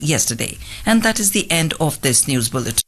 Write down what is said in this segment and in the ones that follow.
yesterday. And that is the end of this news bulletin.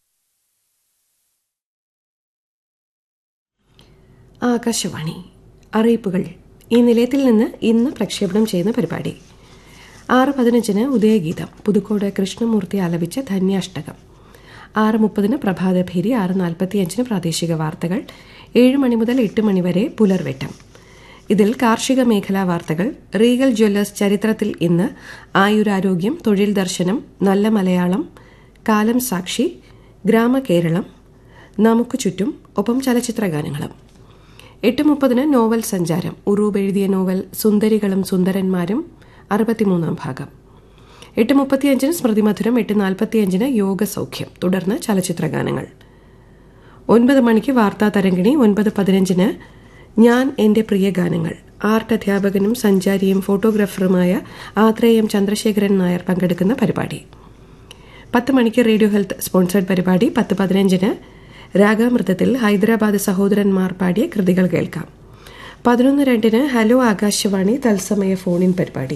Akashvani അറിയിപ്പുകൾ ഈ നിലയത്തിൽ നിന്ന് ഇന്ന് പ്രക്ഷേപണം ചെയ്യുന്ന പരിപാടി ആറ് പതിനഞ്ചിന് ഉദയഗീതം പുതുക്കോട് കൃഷ്ണമൂർത്തി ആലപിച്ച ധന്യാഷ്ടകം ആറ് മുപ്പതിന് പ്രഭാതഭേരി ആറ് നാൽപ്പത്തിയഞ്ചിന് പ്രാദേശിക വാർത്തകൾ ഏഴ് മണി മുതൽ എട്ട് മണി വരെ പുലർവെട്ടം ഇതിൽ കാർഷിക മേഖലാ വാർത്തകൾ റീഗൽ ജ്വല്ലേഴ്സ് ചരിത്രത്തിൽ ഇന്ന് ആയുരാരോഗ്യം തൊഴിൽ ദർശനം നല്ല മലയാളം കാലം സാക്ഷി ഗ്രാമകേരളം നമുക്ക് ചുറ്റും ഒപ്പം ചലച്ചിത്ര ഗാനങ്ങളും എട്ട് മുപ്പതിന് നോവൽ സഞ്ചാരം ഉറൂബ് എഴുതിയ നോവൽ സുന്ദരികളും സുന്ദരന്മാരും അറുപത്തിമൂന്നാം ഭാഗം എട്ട് മുപ്പത്തിയഞ്ചിന് സ്മൃതിമധുരം എട്ട് നാൽപ്പത്തിയഞ്ചിന് യോഗസൗഖ്യം തുടർന്ന് ചലച്ചിത്ര ഗാനങ്ങൾ ഒൻപത് മണിക്ക് വാർത്താ തരംഗിണി ഒൻപത് പതിനഞ്ചിന് ഞാൻ എന്റെ പ്രിയ ഗാനങ്ങൾ ആർട്ട് അധ്യാപകനും സഞ്ചാരിയും ഫോട്ടോഗ്രാഫറുമായ ആത്രേയം ചന്ദ്രശേഖരൻ നായർ പങ്കെടുക്കുന്ന പരിപാടി പത്ത് മണിക്ക് റേഡിയോ ഹെൽത്ത് സ്പോൺസേഡ് പരിപാടി പത്ത് പതിനഞ്ചിന് രാഗാമൃതത്തിൽ ഹൈദരാബാദ് സഹോദരന്മാർ പാടിയ കൃതികൾ കേൾക്കാം പതിനൊന്ന് രണ്ടിന് ഹലോ ആകാശവാണി തത്സമയ ഫോണിൻ പരിപാടി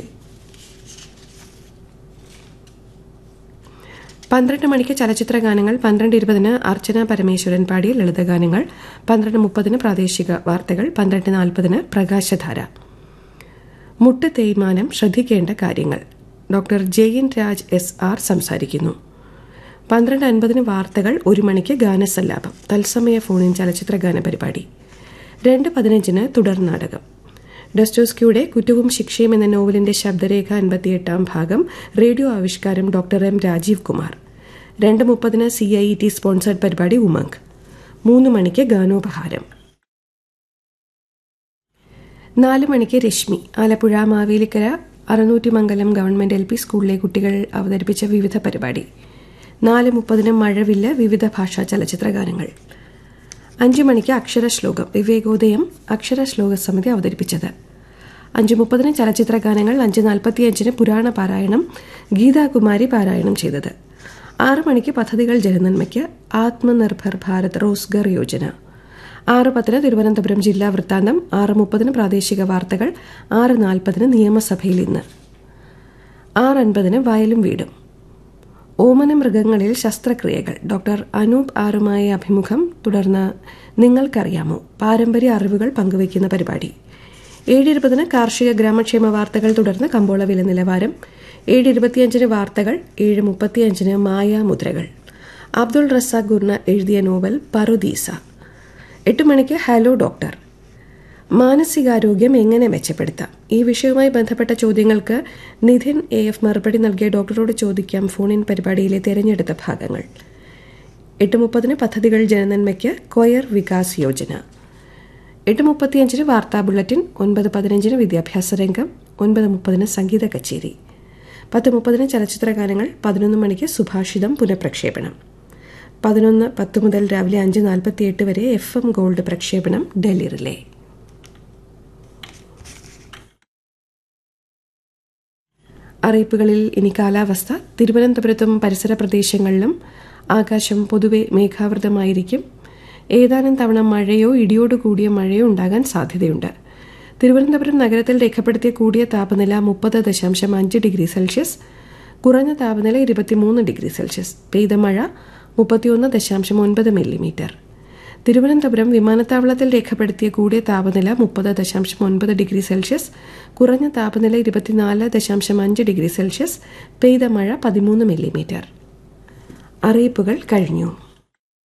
പന്ത്രണ്ട് മണിക്ക് ചലച്ചിത്ര ഗാനങ്ങൾ പന്ത്രണ്ട് ഇരുപതിന് അർച്ചന പരമേശ്വരൻ പാടിയ ലളിതഗാനങ്ങൾ പന്ത്രണ്ട് മുപ്പതിന് പ്രാദേശിക വാർത്തകൾ പന്ത്രണ്ട് നാൽപ്പതിന് പ്രകാശധാര മുട്ട് തേയ്മാനം ശ്രദ്ധിക്കേണ്ട കാര്യങ്ങൾ doctor Jayan Raj S R സംസാരിക്കുന്നു പന്ത്രണ്ട് അൻപതിന് വാർത്തകൾ ഒരു മണിക്ക് ഗാനസല്ലാപം തത്സമയ ഫോണിൻ ചലച്ചിത്ര ഗാന പരിപാടി രണ്ട് പതിനഞ്ചിന് തുടർ നാടകം ഡസ്റ്റോസ്കിയുടെ കുറ്റവും ശിക്ഷയും എന്ന നോവലിന്റെ ശബ്ദരേഖ അൻപത്തിയെട്ടാം ഭാഗം റേഡിയോ ആവിഷ്കാരം ഡോക്ടർ എം രാജീവ് കുമാർ രണ്ട് മുപ്പതിന് സി ഐ ടി സ്പോൺസേഡ് പരിപാടി ഉമംഗ് മൂന്ന് മണിക്ക് ഗാനോപഹാരം നാല് മണിക്ക് Rashmi Alappuzha Mavelikkara Arunnoottimangalam government L P സ്കൂളിലെ കുട്ടികൾ അവതരിപ്പിച്ച വിവിധ പരിപാടി നാല് മുപ്പതിന് മഴവില്ല് വിവിധ ഭാഷാ ചലച്ചിത്ര ഗാനങ്ങൾ അഞ്ചു മണിക്ക് അക്ഷരശ്ലോകം വിവേകോദയം അക്ഷരശ്ലോക സമിതി അവതരിപ്പിച്ചത് അഞ്ചു മുപ്പതിന് ചലച്ചിത്ര ഗാനങ്ങൾ അഞ്ച് നാൽപ്പത്തിയഞ്ചിന് പുരാണ പാരായണം ഗീതാകുമാരി പാരായണം ചെയ്തത് ആറ് മണിക്ക് പദ്ധതികൾ ജനനന്മയ്ക്ക് ആത്മനിർഭർ ഭാരത് റോസ്ഗർ യോജന ആറ് പത്തിന് തിരുവനന്തപുരം ജില്ലാ വൃത്താന്തം ആറ് മുപ്പതിന് പ്രാദേശിക വാർത്തകൾ ആറ് നാൽപ്പതിന് നിയമസഭയിൽ ഇന്ന് ആറ് അൻപതിന് വയലും വീടും ഓമന മൃഗങ്ങളിൽ ശസ്ത്രക്രിയകൾ ഡോക്ടർ അനൂപ് ആറുമായ അഭിമുഖം തുടർന്ന് നിങ്ങൾക്കറിയാമോ പാരമ്പര്യ അറിവുകൾ പങ്കുവയ്ക്കുന്ന പരിപാടി ഏഴ് ഇരുപതിന് കാർഷിക ഗ്രാമക്ഷേമ വാർത്തകൾ തുടർന്ന് കമ്പോള വില നിലവാരം ഏഴ് ഇരുപത്തിയഞ്ചിന് വാർത്തകൾ ഏഴ് മുപ്പത്തിയഞ്ചിന് മായാമുദ്രകൾ അബ്ദുൾ റസാഖ് ഗുർണ എഴുതിയ നോവൽ പറുദീസ എട്ട് മണിക്ക് ഹലോ ഡോക്ടർ മാനസികാരോഗ്യം എങ്ങനെ മെച്ചപ്പെടുത്താം ഈ വിഷയവുമായി ബന്ധപ്പെട്ട ചോദ്യങ്ങൾക്ക് നിധിൻ എ എഫ് മറുപടി നൽകിയ ഡോക്ടറോട് ചോദിക്കാം ഫോണിൻ പരിപാടിയിലെ തെരഞ്ഞെടുത്ത ഭാഗങ്ങൾ എട്ട് മുപ്പതിന് പദ്ധതികൾ ജനനന്മയ്ക്ക് കൊയർ വികാസ് യോജന എട്ട് മുപ്പത്തിയഞ്ചിന് വാർത്താ ബുള്ളറ്റിൻ ഒൻപത് പതിനഞ്ചിന് വിദ്യാഭ്യാസ രംഗം ഒൻപത് മുപ്പതിന് സംഗീത കച്ചേരി പത്ത് മുപ്പതിന് ചലച്ചിത്ര ഗാനങ്ങൾ പതിനൊന്ന് മണിക്ക് സുഭാഷിതം പുനഃപ്രക്ഷേപണം പതിനൊന്ന് പത്ത് മുതൽ രാവിലെ അഞ്ച് നാൽപ്പത്തിയെട്ട് വരെ എഫ് എം ഗോൾഡ് പ്രക്ഷേപണം ഡൽഹി റിലേ അറിയിപ്പുകളിൽ ഇനി കാലാവസ്ഥ തിരുവനന്തപുരത്തും പരിസര പ്രദേശങ്ങളിലും ആകാശം പൊതുവെ മേഘാവൃതമായിരിക്കും ഏതാനും തവണ മഴയോ ഇടിയോട് കൂടിയ മഴയോ ഉണ്ടാകാൻ സാധ്യതയുണ്ട് തിരുവനന്തപുരം നഗരത്തിൽ രേഖപ്പെടുത്തിയ കൂടിയ താപനില മുപ്പത് ദശാംശം അഞ്ച് ഡിഗ്രി സെൽഷ്യസ് കുറഞ്ഞ താപനില ഇരുപത്തിമൂന്ന് ഡിഗ്രി സെൽഷ്യസ് പെയ്ത മഴ മുപ്പത്തിയൊന്ന് ദശാംശം ഒൻപത് മില്ലിമീറ്റർ തിരുവനന്തപുരം വിമാനത്താവളത്തിൽ രേഖപ്പെടുത്തിയ കൂടിയ താപനില മുപ്പത് ദശാംശം ഒൻപത് ഡിഗ്രി സെൽഷ്യസ് കുറഞ്ഞ താപനില ഇരുപത്തിനാല് ദശാംശം അഞ്ച് ഡിഗ്രി സെൽഷ്യസ് പെയ്ത മഴ പതിമൂന്ന് മില്ലിമീറ്റർ അറിയിപ്പുകൾ കഴിഞ്ഞു